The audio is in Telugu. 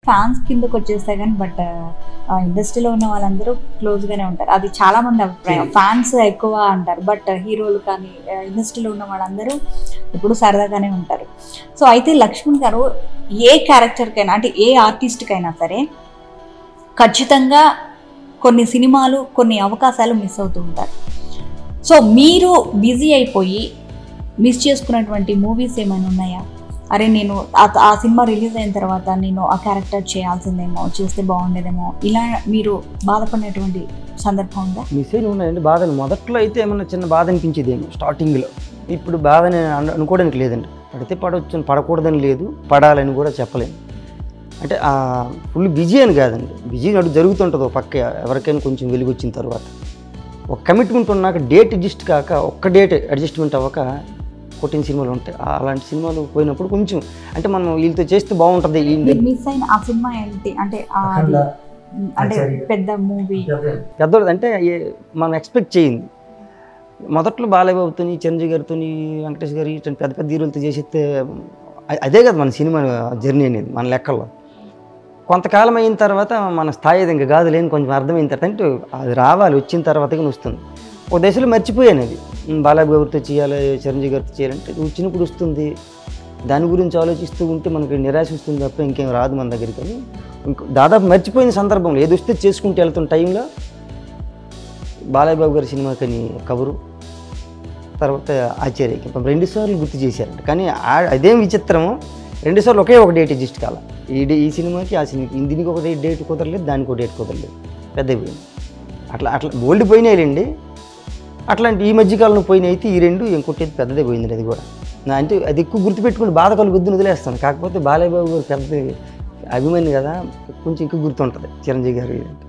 ఫ్యాన్స్ కిందకు వచ్చేస్తే కానీ బట్ ఇండస్ట్రీలో ఉన్న వాళ్ళందరూ క్లోజ్ గానే ఉంటారు అది చాలా మంది అభిప్రాయం ఫ్యాన్స్ ఎక్కువ అంటారు బట్ హీరోలు కానీ ఇండస్ట్రీలో ఉన్న వాళ్ళందరూ ఇప్పుడు సరదాగానే ఉంటారు సో అయితే లక్ష్మణ్ గారు ఏ క్యారెక్టర్కైనా అంటే ఏ ఆర్టిస్ట్కైనా సరే ఖచ్చితంగా కొన్ని సినిమాలు కొన్ని అవకాశాలు మిస్ అవుతూ ఉంటారు సో మీరు బిజీ అయిపోయి మిస్ చేసుకున్నటువంటి మూవీస్ ఏమైనా ఉన్నాయా అరే నేను ఆ- ఆ సినిమా రిలీజ్ అయిన తర్వాత నేను ఆ క్యారెక్టర్ చేయాల్సిందేమో చేస్తే బాగుండేదేమో ఇలా మీరు బాధపడినటువంటి సందర్భం ఉందా మిస్ అయిన ఉన్నాయండి బాధలు మొదట్లో అయితే ఏమన్నా చిన్న బాధ అనిపించేదేమో స్టార్టింగ్లో ఇప్పుడు బాధ అని అను- అనుకోవడానికి లేదండి పడితే పడవచ్చు పడకూడదని లేదు పడాలని కూడా చెప్పలేను అంటే ఫుల్ బిజీ అని కాదండి బిజీ నడు జరుగుతుంటుంది ఒక పక్క ఎవరికైనా కొంచెం వెలుగు వచ్చిన తర్వాత ఒక కమిట్మెంట్ ఉన్నాక డేట్ అడ్జస్ట్ కాక ఒక్క డేట్ అడ్జస్ట్మెంట్ అవ్వక కొట్టిన సినిమాలు ఉంటాయి ఆ- అలాంటి సినిమాలు పోయినప్పుడు కొంచెం అంటే మనం వీళ్ళతో చేస్తే బాగుంటుంది ఈ- మీరు మిస్ అయిన ఆ సినిమా ఏంటి అంటే ఆ అది, అంటే పెద్ద మూవీ పెద్దోళ్ళు అంటే ఏ- మనం ఎక్స్పెక్ట్ చేయింది మొదట్లో బాలయ్యబాబుతో చిరంజీవి గారితో వెంకటేష్ గారి ఇట్లాంటి పెద్ద పెద్ద హీరోలతో చేసేస్తే అ- అదే కదా మన సినిమా జర్నీ అనేది మన లెక్కల్లో కొంతకాలం అయిన తర్వాత మన స్థాయి అది ఇంకా కాదు లేని కొంచెం అర్థమైన తర్వాత అంటే అది రావాలి వచ్చిన తర్వాత కానీ వస్తుంది ఒక దశలో మర్చిపోయాను అది ఉమ్, బాలయ్య గారితో చేయాలి చిరంజీవి గారితో చేయాలంటే వచ్చినప్పుడు వస్తుంది దాని గురించి ఆలోచిస్తూ ఉంటే మనకి నిరాశ వస్తుంది తప్ప ఇంకేం రాదు మన దగ్గరికి అని ఇంకో దాదాపు మర్చిపోయిన సందర్భంలో ఏది వస్తే చేసుకుంటూ వెళ్తున్న టైంలో బాలయ్య బాబు గారి సినిమాకని కబురు తర్వాత ఆచార్యకి పాపం రెండు సార్లు గుర్తు చేశారంట కానీ ఆ- అదేం విచిత్రము రెండు సార్లు ఒకే ఒక డేట్ అడ్జస్ట్ కాల ఈ డే ఈ సినిమాకి ఆ సినిమాకి దీనికి ఒక డేట్ కుదరలేదు దానికి ఒక డేట్ కుదరలేదు పెద్ద పోయింది అట్లా అట్లా ఓల్డ్ పోయినాయిలేండి అట్లాంటి ఈ మధ్యకాలంలో పోయినాయి అయితే ఈ రెండు ఇంకొకటి పెద్దదే పోయింది అది కూడా నా అంటే అది ఎక్కువ గుర్తుపెట్టుకుని బాధ కలుగుద్దుని వదిలేస్తాను కాకపోతే బాలయ్య బాబు గారు పెద్ద అభిమాని కదా కొంచెం ఎక్కువ గుర్తుంటుంది చిరంజీవి గారు